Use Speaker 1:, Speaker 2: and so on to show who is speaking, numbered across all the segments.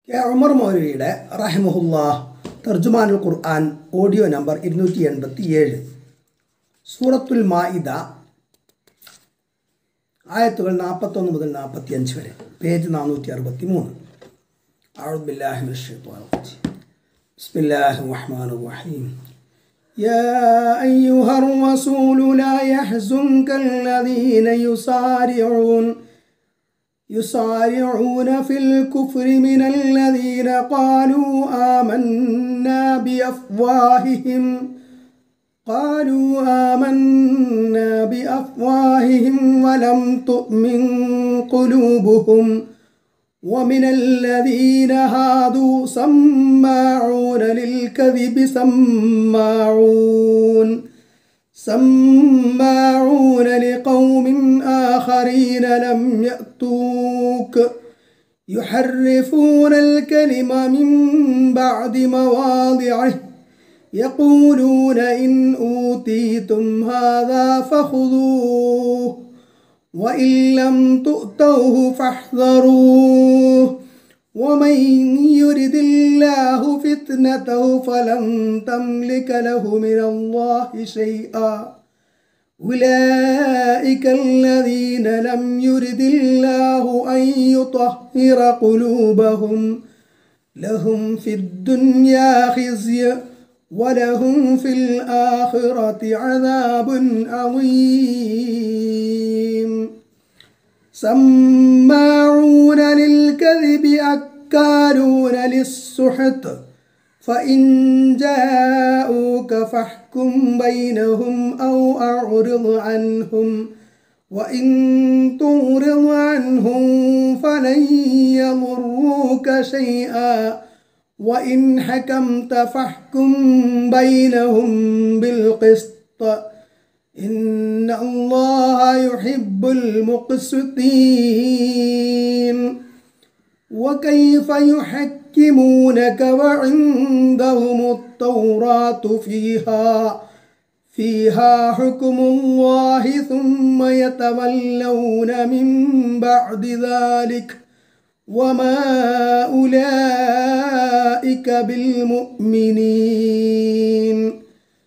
Speaker 1: K Umar മൗലവിയുടെ റഹിമഹുല്ലാ തർജുമാനുൽ ഖുർആൻ audio number ഇരുന്നൂറ്റി എൺപത്തി ഏഴ് സൂറത്തുൽ മാഇദ ആയത്തുകൾ നാൽപ്പത്തൊന്ന് മുതൽ നാൽപ്പത്തി അഞ്ച് വരെ പേജ് നാനൂറ്റി അറുപത്തി മൂന്ന് أعوذ بالله من الشيطان الرجيم بسم الله الرحمن الرحيم يا أيها الرسول لا يحزنك الذين يسارعون يسارعون في الكفر من الذين قالوا آمنا بأفواههم قالوا آمنا بأفواههم ولم تؤمن قلوبهم ومن الذين هادوا سماعون للكذب سماعون سماعون لقوم آخرين لم يأتوك يحرفون الكلم من بعد مواضعه يقولون إن أوتيتم هذا فخذوه وإن لم تؤتوه فاحذروه ومن يرد الله فتنته فلن تملك له من الله شيئا أولئك الذين لم يرد الله أن يطهر قلوبهم لهم في الدنيا خزي ولهم في الآخرة عذاب عظيم سماعون للكذب أكالون للسحت فإن جاءوك فاحكم بينهم أو أعرض عنهم وإن تعرض عنهم فلن يضروك شيئا وإن حكمت فاحكم بينهم بالقسط إن الله يحب المقسطين وكيف يحكمونك وعندهم التوراة فيها فيها حكم الله ثم يتولون من بعد ذلك وما أولئك بالمؤمنين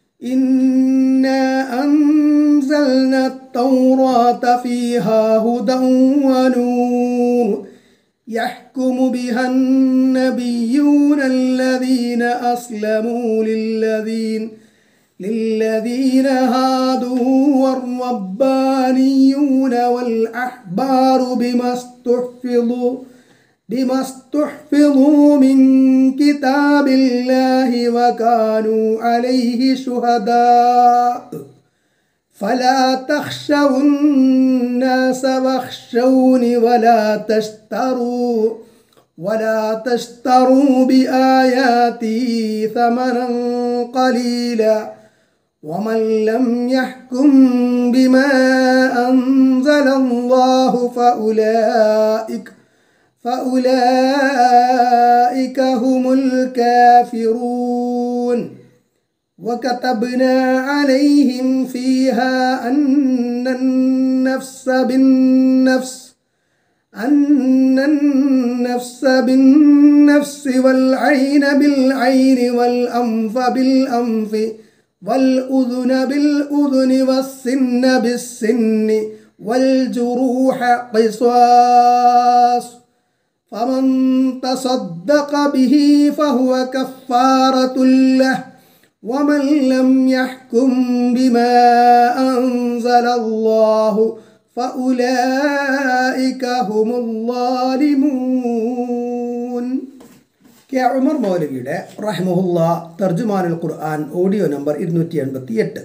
Speaker 1: إنا أنزلنا التوراة فيها هدى ونور يحكم بها النبيون الذين أسلموا للذين للذين هادوا والربانيون والأحبار بما استحفظوا بما استحفظوا من كتاب الله وكانوا عليه شهداء فلا تخشوا الناس واخشوني ولا تشتروا ولا تشتروا بآياتي ثمنا قليلا ومن لم يحكم بما أنزل الله فأولئك فأولئك هم الكافرون وكتبنا عليهم فيها أن النفس بالنفس أن النفس بالنفس والعين بالعين والأنف بالأنف والأذن بالأذن والسن بالسن والجروح قصاص فمن تصدق به فهو كفارة له ومن لم يحكم بما أنزل الله فأولئك هم الظالمون കെ ഉമർ മൗലവിയുടെ റഹ്മുല്ല തർജുമാനുൽ ഖുർആൻ ഓഡിയോ നമ്പർ ഇരുന്നൂറ്റി എൺപത്തി എട്ട്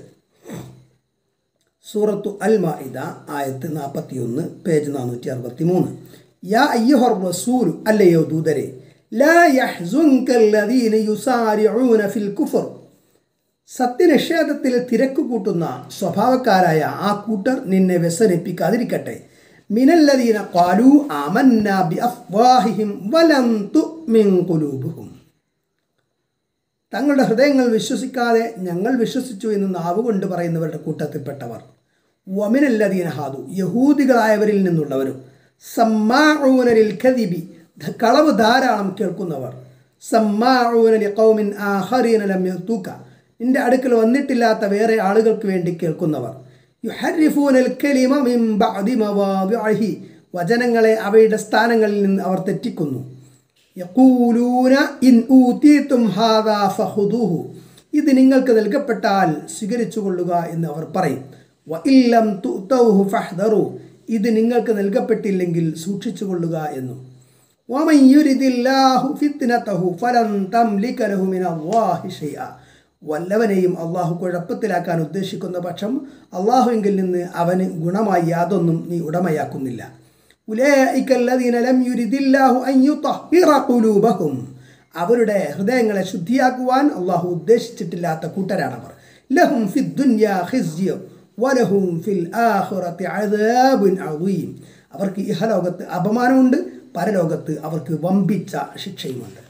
Speaker 1: സൂറത്തു അൽ മാഇദ ആയത്ത് നാൽപ്പത്തിയൊന്ന് പേജ് നാനൂറ്റി അറുപത്തി മൂന്ന് യാ അയ്യുഹർ റസൂലു അല്ലയോ ദൂതരെ ലാ യഹ്സുൻകല്ലദീന യുസാരിഊന ഫിൽ കുഫർ സത്യനിഷേധത്തിൽ തിരക്ക് കൂട്ടുന്ന സ്വഭാവക്കാരായ ആ കൂട്ടർ നിന്നെ വ്യസനിപ്പിക്കാതിരിക്കട്ടെ മിനല്ലദീന ഖാലു ആമന്ന ബി അഫ്വാഹിഹിം വലം തുഅ്മിൻ ഖുലൂബുഹും തങ്ങളുടെ ഹൃദയങ്ങൾ വിശ്വസിക്കാതെ ഞങ്ങൾ വിശ്വസിച്ചു എന്ന് നാവുകൊണ്ട് പറയുന്നവരുടെ കൂട്ടത്തിൽപ്പെട്ടവർ വമിനല്ലദീന ഹാദു യഹൂദികളായവരിൽ നിന്നുള്ളവരും സമ്മാഊനലിൽ ഖദിബി ധ- കളവ് ധാരാളം കേൾക്കുന്നവർ സമ്മാഊന ലിഖൗമിൻ ആഖറീന ലം യതൂക നിന്റെ അടുക്കൽ വന്നിട്ടില്ലാത്ത വേറെ ആളുകൾക്ക് വേണ്ടി കേൾക്കുന്നവർ യുഹരിഫൂനൽ കലിമ മിൻ ബഅദി മവാദിഇഹി വചനങ്ങളെ അവയുടെ സ്ഥാനങ്ങളിൽ നിന്ന് അവർ തെറ്റിക്കുന്നു യഖൂലൂന ഇൻ ഊതീതും ഹാദാ ഫഖുദൂഹു ഇത് നിങ്ങൾക്ക് നൽകപ്പെട്ടാൽ സ്വീകരിച്ചു കൊള്ളുക എന്ന് അവർ പറയും വ ഇല്ലം തുതൗഹു ഫഹ്ദറു ഇത് നിങ്ങൾക്ക് നൽകപ്പെട്ടില്ലെങ്കിൽ സൂക്ഷിച്ചു കൊള്ളുക എന്നും ومن يرد الله فتنته فلن تملك له من الله شيئا വല്ലവനെയും അള്ളാഹു കുഴപ്പത്തിലാക്കാൻ ഉദ്ദേശിക്കുന്ന പക്ഷം അള്ളാഹുവിങ്കിൽ നിന്ന് അവന് ഗുണമായി യാതൊന്നും നീ ഉടമയാക്കുന്നില്ല ഉലൈക الذين لم يرد الله أن يطهر قلوبهم അവരുടെ ഹൃദയങ്ങളെ ശുദ്ധിയാക്കുവാൻ അള്ളാഹു ഉദ്ദേശിച്ചിട്ടില്ലാത്ത കൂട്ടരാണവർ ലഹും ഫി ദുനിയാ ഖിസ്യ വലഹും ഫിൽ ആഖിറതി അദാബുൻ അദീം അവർക്ക് ഇഹലോകത്ത് അപമാനമുണ്ട് പരലോകത്ത് അവർക്ക് വമ്പിച്ച ശിക്ഷയുമുണ്ട്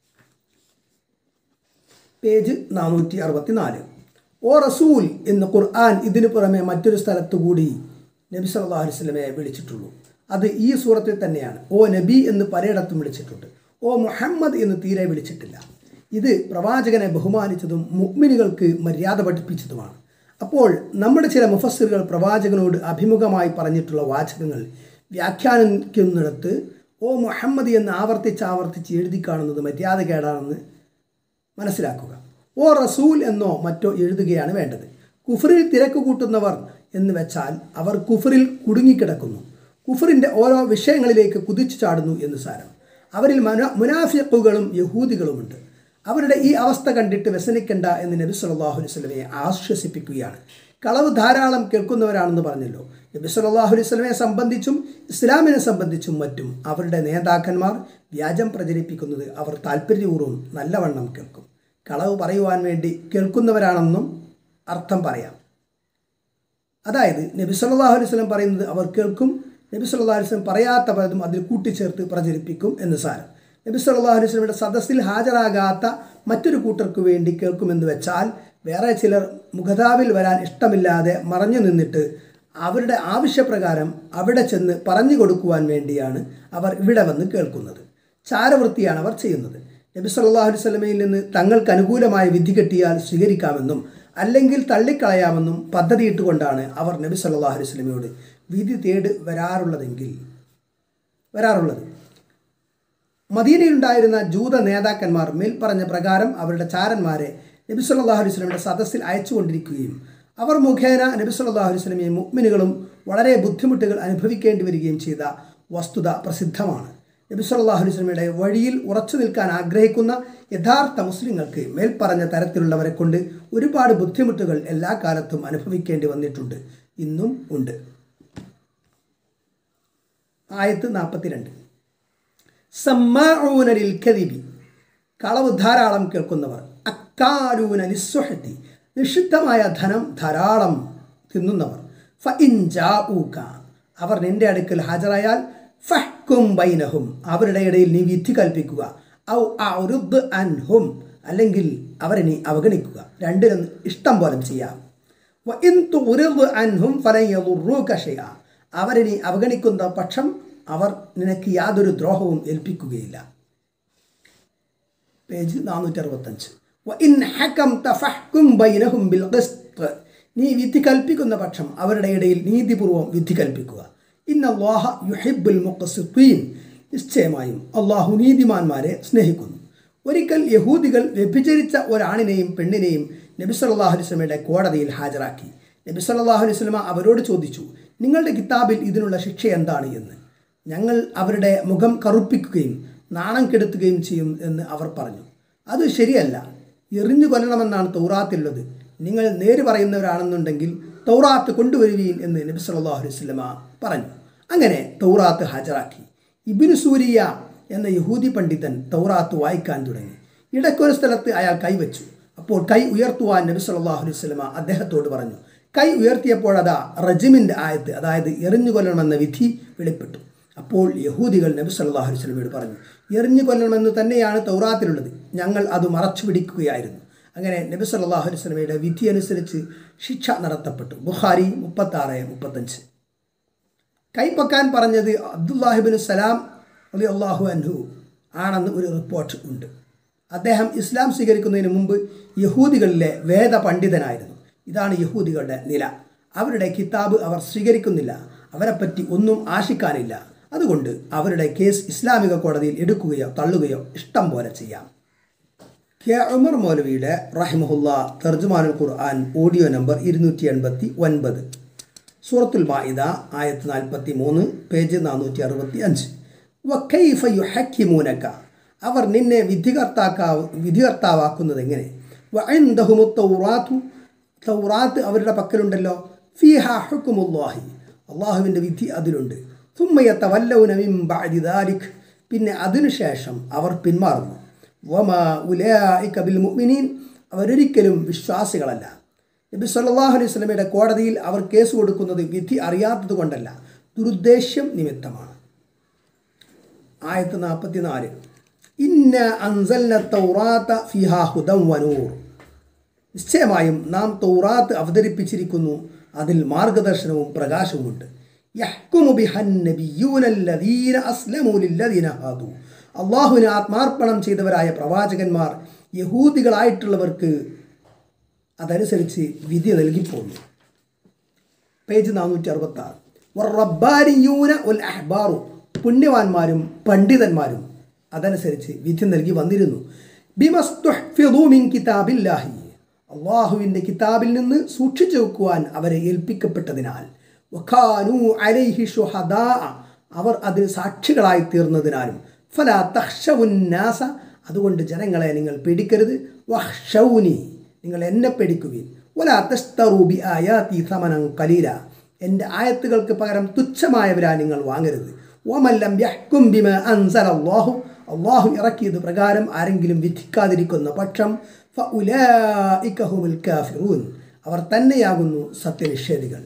Speaker 1: പേജ് നാനൂറ്റി അറുപത്തി നാല് ഓ റസൂൽ എന്ന് ഖുർആൻ ഇതിനു പുറമെ മറ്റൊരു സ്ഥലത്തു കൂടി നബി സല്ലല്ലാഹു അലൈഹി വസല്ലമയെ വിളിച്ചിട്ടുള്ളൂ അത് ഈ സൂറത്തിൽ തന്നെയാണ് ഓ നബി എന്ന് പലയിടത്തും വിളിച്ചിട്ടുണ്ട് ഓ മുഹമ്മദ് എന്ന് തീരെ വിളിച്ചിട്ടില്ല ഇത് പ്രവാചകനെ ബഹുമാനിച്ചതും മുഅ്മിനുകൾക്ക് മര്യാദ പഠിപ്പിച്ചതുമാണ് അപ്പോൾ നമ്മുടെ ചില മുഫസ്സിറുകൾ പ്രവാചകനോട് അഭിമുഖമായി പറഞ്ഞിട്ടുള്ള വാചകങ്ങൾ വ്യാഖ്യാനിക്കുന്നിടത്ത് ഓ മുഹമ്മദ് എന്ന് ആവർത്തിച്ച് ആവർത്തിച്ച് എഴുതി കാണുന്നത് മര്യാദകേടാണെന്ന് മനസ്സിലാക്കുക ഓ റസൂൽ എന്നോ മറ്റോ എഴുതുകയാണ് വേണ്ടത് കുഫറിൽ തിരക്ക് കൂട്ടുന്നവർ എന്ന് വെച്ചാൽ അവർ കുഫറിൽ കുടുങ്ങിക്കിടക്കുന്നു കുഫറിൻ്റെ ഓരോ വിഷയങ്ങളിലേക്ക് കുതിച്ചു ചാടുന്നു എന്ന് സാരം അവരിൽ മന മുനാഫിക്കുകളും യഹൂദികളുമുണ്ട് അവരുടെ ഈ അവസ്ഥ കണ്ടിട്ട് വ്യസനിക്കണ്ട എന്ന് നബി സല്ലല്ലാഹു അലൈഹി വസല്ലമയെ ആശ്വസിപ്പിക്കുകയാണ് കളവ് ധാരാളം കേൾക്കുന്നവരാണെന്ന് പറഞ്ഞല്ലോ നബി സല്ലല്ലാഹു അലൈഹി വസല്ലമയെ സംബന്ധിച്ചും ഇസ്ലാമിനെ സംബന്ധിച്ചും മറ്റും അവരുടെ നേതാക്കന്മാർ വ്യാജം പ്രചരിപ്പിക്കുന്നത് അവർ താല്പര്യപൂർവ്വം നല്ലവണ്ണം കേൾക്കും കളവ് പറയുവാൻ വേണ്ടി കേൾക്കുന്നവരാണെന്നും അർത്ഥം പറയാം അതായത് നബി സല്ലല്ലാഹു അലൈഹി വസല്ലം പറയുന്നത് അവർ കേൾക്കും നബി സല്ലല്ലാഹു അലൈഹി വസല്ലം പറയാത്ത പലതും അതിൽ കൂട്ടിച്ചേർത്ത് പ്രചരിപ്പിക്കും എന്ന് സാരം നബി സല്ലല്ലാഹു അലൈഹി വസല്ലമയുടെ സദസ്സിൽ ഹാജരാകാത്ത മറ്റൊരു കൂട്ടർക്ക് വേണ്ടി കേൾക്കുമെന്ന് വെച്ചാൽ വേറെ ചിലർ മുഖതാവിൽ വരാൻ ഇഷ്ടമില്ലാതെ മറഞ്ഞു നിന്നിട്ട് അവരുടെ ആവശ്യപ്രകാരം അവിടെ ചെന്ന് പറഞ്ഞു കൊടുക്കുവാൻ വേണ്ടിയാണ് അവർ ഇവിടെ വന്ന് കേൾക്കുന്നത് ചാരവൃത്തിയാണ് അവർ ചെയ്യുന്നത് നബി സല്ലല്ലാഹു അലൈഹി വസല്ലമയിൽ നിന്ന് തങ്ങൾക്ക് അനുകൂലമായ വിധി കിട്ടിയാൽ സ്വീകരിക്കാമെന്നും അല്ലെങ്കിൽ തള്ളിക്കളയാമെന്നും പദ്ധതിയിട്ടുകൊണ്ടാണ് അവർ നബി സല്ലല്ലാഹു അലൈഹി വസല്ലമയോട് വിധി തേടി വരാറുള്ളതെങ്കിൽ വരാറുള്ളത് മദീനയിലുണ്ടായിരുന്ന ജൂത നേതാക്കന്മാർ മേൽപ്പറഞ്ഞ പ്രകാരം അവരുടെ ചാരന്മാരെ നബി സല്ലല്ലാഹു അലൈഹി വസല്ലമയുടെ സദസ്സിൽ അയച്ചുകൊണ്ടിരിക്കുകയും അവർ മുഖേന നബി സല്ലല്ലാഹു അലൈഹി വസല്ലമയും മുഅ്മിനുകളും വളരെ ബുദ്ധിമുട്ടുകൾ അനുഭവിക്കേണ്ടി വരികയും ചെയ്ത വസ്തുത പ്രസിദ്ധമാണ് നബി സല്ലല്ലാഹു അലൈഹി വസല്ലമയുടെ വഴിയിൽ ഉറച്ചു നിൽക്കാൻ ആഗ്രഹിക്കുന്ന യഥാർത്ഥ മുസ്ലിങ്ങൾക്ക് മേൽപ്പറഞ്ഞ തരത്തിലുള്ളവരെ കൊണ്ട് ഒരുപാട് ബുദ്ധിമുട്ടുകൾ എല്ലാ കാലത്തും അനുഭവിക്കേണ്ടി വന്നിട്ടുണ്ട് ഇന്നും ഉണ്ട് ആയത്ത് നാൽപ്പത്തിരണ്ട് സമ്മാഊനലിൽ കദിബി കളവ് ധാരാളം കേൾക്കുന്നവർ അക്കാലൂന നിസ്വഹത്തി നിഷിദ്ധമായ ധനം ധാരാളം തിന്നുന്നവർ ഫ ഇൻജാഊക അവർ നിന്റെ അടുക്കൽ ഹാജരായാൽ ഫഹ്കും ബൈനഹും അവരുടെ ഇടയിൽ നീ വിധി കൽപ്പിക്കുക ഔ അറുദ് അൻഹും അല്ലെങ്കിൽ അവരെ നീ അവഗണിക്കുക രണ്ടിനും ഇഷ്ടം പോലെ ചെയ്യാം വ ഇൻ തുറിദ് അൻഹും ഫലൻ യദുറൂക ഷൈഅ അവരെ നീ അവഗണിക്കുന്ന പക്ഷം അവർ നിനക്ക് യാതൊരു ദ്രോഹവും ഏൽപ്പിക്കുകയില്ല പേജ് നാനൂറ്റി അറുപത്തഞ്ച് ഇൻ ഹക്കം തഫഹ്കും ബൈനഹും ബിൽ ഖിസ്ത് നീ വിധി കൽപ്പിക്കുന്ന പക്ഷം അവരുടെ ഇടയിൽ നീതിപൂർവം വിധി കൽപ്പിക്കുക ഇന്നല്ലാഹ യുഹിബുൽ മുഖസിത്തീൻ നിശ്ചയമായും അള്ളാഹു നീതിമാന്മാരെ സ്നേഹിക്കുന്നു ഒരിക്കൽ യഹൂദികൾ വ്യഭിചരിച്ച ഒരാണിനെയും പെണ്ണിനെയും നബി സല്ലല്ലാഹു അലൈഹി വസല്ലമയുടെ കോടതിയിൽ ഹാജരാക്കി നബി സല്ലല്ലാഹു അലൈഹി വസല്ലമ അവരോട് ചോദിച്ചു നിങ്ങളുടെ കിതാബിൽ ഇതിനുള്ള ശിക്ഷ എന്താണ് എന്ന് ഞങ്ങൾ അവരുടെ മുഖം കറുപ്പിക്കുകയും നാണം കെടുത്തുകയും ചെയ്യും എന്ന് അവർ പറഞ്ഞു അത് ശരിയല്ല എറിഞ്ഞു കൊല്ലണമെന്നാണ് തൗറാത്തിലുള്ളത് നിങ്ങൾ നേര് പറയുന്നവരാണെന്നുണ്ടെങ്കിൽ തൗറാത്ത് കൊണ്ടുവരുവീൻ എന്ന് നബി സല്ലല്ലാഹു അലൈഹി വസല്ലമ പറഞ്ഞു അങ്ങനെ തൗറാത്ത് ഹാജരാക്കി ഇബിനു സൂരിയ എന്ന യഹൂദി പണ്ഡിതൻ തൗറാത്ത് വായിക്കാൻ തുടങ്ങി ഇടയ്ക്കൊരു സ്ഥലത്ത് അയാൾ കൈവച്ചു അപ്പോൾ കൈ ഉയർത്തുവാൻ നബി സല്ലല്ലാഹു അലൈഹി വസല്ലമ അദ്ദേഹത്തോട് പറഞ്ഞു കൈ ഉയർത്തിയപ്പോഴതാ റജിമിൻ്റെ ആയത്ത് അതായത് എറിഞ്ഞു കൊല്ലണമെന്ന വിധി വെളിപ്പെട്ടു അപ്പോൾ യഹൂദികൾ നബി സല്ലല്ലാഹു അലൈഹി വസല്ലമയോട് പറഞ്ഞു എറിഞ്ഞു കൊല്ലണമെന്ന് തന്നെയാണ് തൗറാത്തിലുള്ളത് ഞങ്ങൾ അത് മറച്ചു പിടിക്കുകയായിരുന്നു അങ്ങനെ നബി സല്ലല്ലാഹു അലൈഹി വസല്ലമയുടെ വിധി അനുസരിച്ച് ശിക്ഷ നടത്തപ്പെട്ടു ബുഖാരി മുപ്പത്താറ് മുപ്പത്തഞ്ച് കൈപ്പൊക്കാൻ പറഞ്ഞത് അബ്ദുല്ലാഹിബിൻ സലാം അലി അള്ളാഹു അൻഹു ആണെന്ന് ഒരു റിപ്പോർട്ട് ഉണ്ട് അദ്ദേഹം ഇസ്ലാം സ്വീകരിക്കുന്നതിന് മുമ്പ് യഹൂദികളിലെ വേദ പണ്ഡിതനായിരുന്നു ഇതാണ് യഹൂദികളുടെ നില അവരുടെ കിതാബ് അവർ സ്വീകരിക്കുന്നില്ല അവരെപ്പറ്റി ഒന്നും ആശിക്കാനില്ല അതുകൊണ്ട് അവരുടെ കേസ് ഇസ്ലാമിക കോടതിയിൽ എടുക്കുകയോ തള്ളുകയോ ഇഷ്ടം പോലെ ചെയ്യാം കെ ഉമർ മൗലവിയുടെ റഹിമഹുല്ല തർജുമാനുൽ ഖുർആൻ ഓഡിയോ നമ്പർ ഇരുന്നൂറ്റി എൺപത്തി ഒൻപത് സൂറത്തുൽ മാഇദ ആയത്ത് നാൽപ്പത്തി മൂന്ന് പേജ് നാനൂറ്റി അറുപത്തി അഞ്ച് വക്കൈഫ യുഹക്കിമൂനക്ക അവർ നിന്നെ വിധികർത്താക്കാവ് വിധികർത്താവാക്കുന്നത് എങ്ങനെ വഅൻദഹുമു തൗറാത്തു തൗറാത്ത് അവരുടെ പക്കലുണ്ടല്ലോ ഫീഹ ഹുക്കുമുല്ലാഹി അള്ളാഹുവിൻ്റെ വിധി അതിലുണ്ട് തുമ്മയത്ത വല്ലൗന മിൻ ബഅദി ദാലിക് പിന്നെ അതിനുശേഷം അവർ പിന്മാറുന്നു വമ ഉലായിക ബിൽ മുഅ്മിനീൻ അവരൊരിക്കലും വിശ്വാസികളല്ല നബി സല്ലല്ലാഹു അലൈഹി വസല്ലമയുടെ കോടതിയിൽ അവർ കേസ് കൊടുക്കുന്നത് വിധി അറിയാത്തത് കൊണ്ടല്ല ദുരുദ്ദേശ്യം നിമിത്തമാണ് ആയത്ത് നാൽപ്പത്തിനാല് ഇന്ന അൻസൽന തൗറാത്ത ഫിഹാ ഹുദം വനൂർ നിശ്ചയമായും നാം തൗറാത്ത് അവതരിപ്പിച്ചിരിക്കുന്നു അതിൽ മാർഗദർശനവും പ്രകാശവുമുണ്ട് യഹ്കുമു ബിഹൻ നബിയ്യൂനല്ലദീന അസ്ലമൂ ലില്ലദീന ഹാദു അള്ളാഹുവിന് ആത്മാർപ്പണം ചെയ്തവരായ പ്രവാചകന്മാർ യഹൂദികളായിട്ടുള്ളവർക്ക് അതനുസരിച്ച് വിധി നൽകിപ്പോന്നു പേജ് നാനൂറ്റി അറുപത്തി ആറ് റബ്ബാരിയൂന ഉൽ അഹ്ബാറു പുണ്യവാന്മാരും പണ്ഡിതന്മാരും അതനുസരിച്ച് വിധി നൽകി വന്നിരുന്നു ബിമസ്തുഹ്ഫിദൂ മിൻ കിതാബില്ലാഹി അള്ളാഹുവിൻ്റെ കിതാബിൽ നിന്ന് സൂക്ഷിച്ചു വെക്കുവാൻ അവരെ ഏൽപ്പിക്കപ്പെട്ടതിനാൽ വഖാനു അലൈഹി ഷുഹദാ അവർ അതിന് സാക്ഷികളായി തീർന്നതിനാലും ഫല തഹ്ഷവുന്നാസ അതുകൊണ്ട് ജനങ്ങളെ നിങ്ങൾ പേടിക്കരുത് വഹ്ഷൗനി നിങ്ങൾ എന്നെ പേടിക്കുവിൻ ഒല തസ്തറൂബി ആയാത്തി സമനം കലീല എൻ്റെ ആയത്തുകൾക്ക് പകരം തുച്ഛമായവരാ നിങ്ങൾ വാങ്ങരുത് ഓമല്ലം യഹ്കും ബിമ അൻസൽ അള്ളാഹു അള്ളാഹു ഇറക്കിയത് പ്രകാരം ആരെങ്കിലും വിധിക്കാതിരിക്കുന്ന പക്ഷം ഫഉലായികഹുമുൽ കാഫിറൂൻ അവർ തന്നെയാകുന്നു സത്യനിഷേധികൾ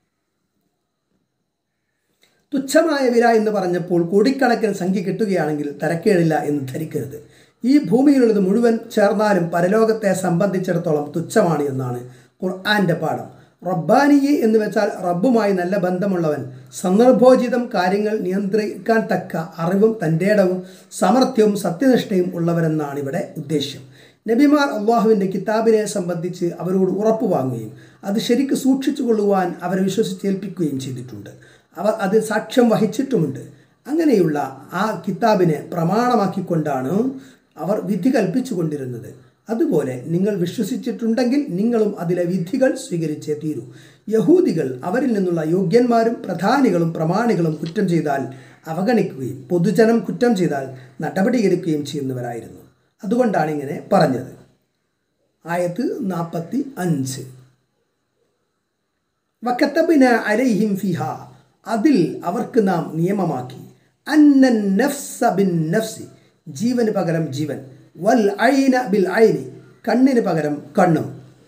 Speaker 1: തുച്ഛമായ വില എന്ന് പറഞ്ഞപ്പോൾ കോടിക്കണക്കിന് സംഖ്യ കിട്ടുകയാണെങ്കിൽ തരക്കേടില്ല എന്ന് ധരിക്കരുത് ഈ ഭൂമിയിലുള്ളത് മുഴുവൻ ചേർന്നാലും പരലോകത്തെ സംബന്ധിച്ചിടത്തോളം തുച്ഛമാണ് എന്നാണ് ഖുർആന്റെ പാഠം റബ്ബാനിയെ എന്ന് വെച്ചാൽ റബ്ബുമായി നല്ല ബന്ധമുള്ളവൻ സന്ദർഭോചിതം കാര്യങ്ങൾ നിയന്ത്രിക്കാൻ തക്ക അറിവും തൻ്റെടവും സമർത്ഥ്യവും സത്യനിഷ്ഠയും ഉള്ളവരെന്നാണ് ഇവിടെ ഉദ്ദേശ്യം നബിമാർ അള്ളാഹുവിൻ്റെ കിതാബിനെ സംബന്ധിച്ച് അവരോട് ഉറപ്പ് വാങ്ങുകയും അത് ശരിക്ക് സൂക്ഷിച്ചു കൊള്ളുവാൻ അവരെ വിശ്വസിച്ചേൽപ്പിക്കുകയും ചെയ്തിട്ടുണ്ട് അവർ അത് സാക്ഷ്യം വഹിച്ചിട്ടുമുണ്ട് അങ്ങനെയുള്ള ആ കിതാബിനെ പ്രമാണമാക്കിക്കൊണ്ടാണ് അവർ വിധി കൽപ്പിച്ചു കൊണ്ടിരുന്നത് അതുപോലെ നിങ്ങൾ വിശ്വസിച്ചിട്ടുണ്ടെങ്കിൽ നിങ്ങളും അതിലെ വിധികൾ സ്വീകരിച്ചേ തീരൂ യഹൂദികൾ അവരിൽ നിന്നുള്ള യോഗ്യന്മാരും പ്രധാനികളും പ്രമാണികളും കുറ്റം ചെയ്താൽ അവഗണിക്കുകയും പൊതുജനം കുറ്റം ചെയ്താൽ നടപടിയെടുക്കുകയും ചെയ്യുന്നവരായിരുന്നു അതുകൊണ്ടാണ് ഇങ്ങനെ പറഞ്ഞത് ആയത്ത് നാൽപ്പത്തി അഞ്ച് വക്കത്തബിന അലൈഹിം ഫിഹ അതിൽ അവർക്ക് നാം നിയമമാക്കി അന്നൻ നഫ്സ ബിൻ നഫ്സി ജീവന് പകരം ജീവൻ വൽ ഐന ബിൽ ഐനി കണ്ണിന് പകരം കണ്ണും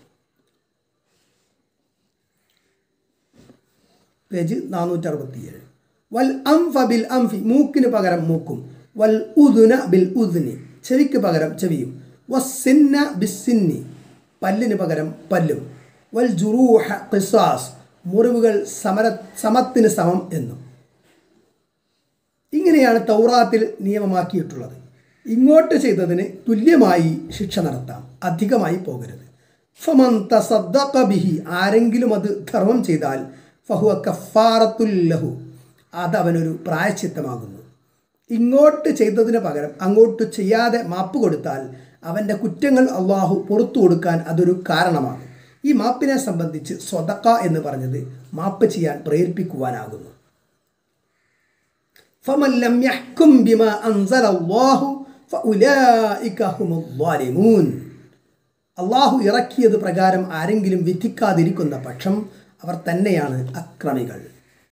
Speaker 1: പേജ് നാനൂറ്റി അറുപത്തിയേഴ് വൽ അംഫ ബിൽ അംഫി മൂക്കിന് പകരം മൂക്കും വൽ ഉദുന ബിൽ ഉദ്നി ചെവിക്ക് പകരം ചെവിയും വസ്സിന്ന ബിസ്സിന്നി പല്ലിന് പകരം പല്ലും വൽ ജുറൂഹ ഖിസാസ് മുറിവുകൾ സമര സമത്തിന് സമം എന്നും ഇങ്ങനെയാണ് തൗറാത്തിൽ നിയമമാക്കിയിട്ടുള്ളത് ഇങ്ങോട്ട് ചെയ്തതിന് തുല്യമായി ശിക്ഷ നടത്താം അധികമായി പോകരുത് ഫമൻ തസദ്ദഖ ബിഹി ആരെങ്കിലും അത് ധർമ്മം ചെയ്താൽ ഫഹുവ കഫാറത്തുല്ലഹു അത് അവനൊരു പ്രായച്ചിത്തമാകുന്നു ഇങ്ങോട്ട് ചെയ്തതിന് പകരം അങ്ങോട്ട് ചെയ്യാതെ മാപ്പ് കൊടുത്താൽ അവൻ്റെ കുറ്റങ്ങൾ അള്ളാഹു പുറത്തു കൊടുക്കാൻ അതൊരു കാരണമാകും ഈ മാപ്പിനെ സംബന്ധിച്ച് സ്വതക്ക എന്ന് പറഞ്ഞത് മാപ്പ് ചെയ്യാൻ പ്രേരിപ്പിക്കുവാനാകുന്നു فمن لم يحكم بما أنزل الله فأولئك هم الظالمون അള്ളാഹു ഇറക്കിയത് പ്രകാരം ആരെങ്കിലും വിധിക്കാതിരിക്കുന്ന പക്ഷം അവർ തന്നെയാണ് അക്രമികൾ